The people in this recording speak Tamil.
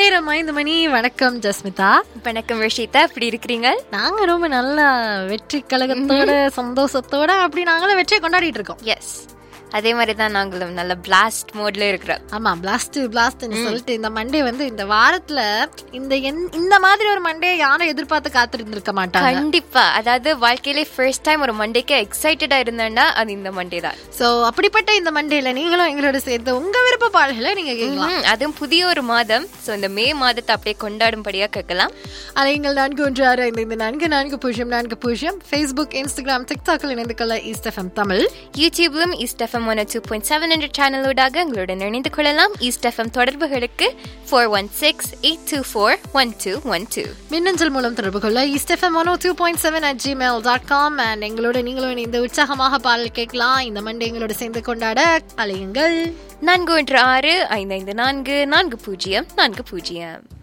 நேரம் ஐந்து மணி வணக்கம் ஜஸ்மிதா வணக்கம் ரிஷிதா எப்படி இருக்கிறீங்க நாங்க ரொம்ப நல்லா வெற்றி கழகத்தோட சந்தோஷத்தோட அப்படி நாங்களும் வெற்றியை கொண்டாடிட்டு இருக்கோம் எஸ் அதே மாதிரி தான் நாங்களும் நல்ல பிளாஸ்ட் மோட்ல இருக்கிறோம் ஆமா பிளாஸ்ட் பிளாஸ்ட்னு சொல்லிட்டு இந்த மண்டே வந்து இந்த வாரத்துல இந்த என்- இந்த மாதிரி ஒரு மண்டே யாரும் எதிர்பார்த்து காத்திருந்து இருக்க மாட்டாங்க கண்டிப்பா அதாவது வாழ்க்கையிலே ஃபர்ஸ்ட் டைம் ஒரு மண்டேக்கு எக்ஸைட்டடா இருந்தேன்னா அது இந்த மண்டே தான் சோ அப்படிப்பட்ட இந்த மண்டேல நீங்களும் எங்களோட சேர்த்து உங்க விருப்ப பாடல்களை நீங்க கேட்கலாம் ம், அதுவும் புதிய ஒரு மாதம் ஸோ இந்த மே மாதத்தை அப்படியே கொண்டாடும்படியா கேட்கலாம் அலைங்கள் நான்கு ஒன்று ஆறு ஐந்து ஐந்து நான்கு நான்கு பூஜ்ஜியம் நான்கு பூஜ்ஜியம் ஃபேஸ்புக் இன்ஸ்டாகிராம் டிக்டாக்கில் இணைந்து கொள்ள ஈஸ்ட் எஃப்எம் தமிழ் யூடியூப்லும் East FM one two point seven என்ற சேனலோடாக எங்களுடன் இணைந்து கொள்ளலாம் ஈஸ்ட் எஃப்எம் தொடர்புகளுக்கு four one six eight two four one two one two மின்னஞ்சல் மூலம் தொடர்பு கொள்ள East FM one two point seven at Gmail dot com and எங்களோட நீங்களும் இணைந்து உற்சாகமாக பாடல் கேட்கலாம் இந்த மண்டே எங்களோட சேர்ந்து கொண்டாட அலையுங்கள் நான்கு ஒன்று ஆறு ஐந்து ஐந்து நான்கு நான்கு பூஜ்ஜியம் நான்கு பூஜ்ஜியம்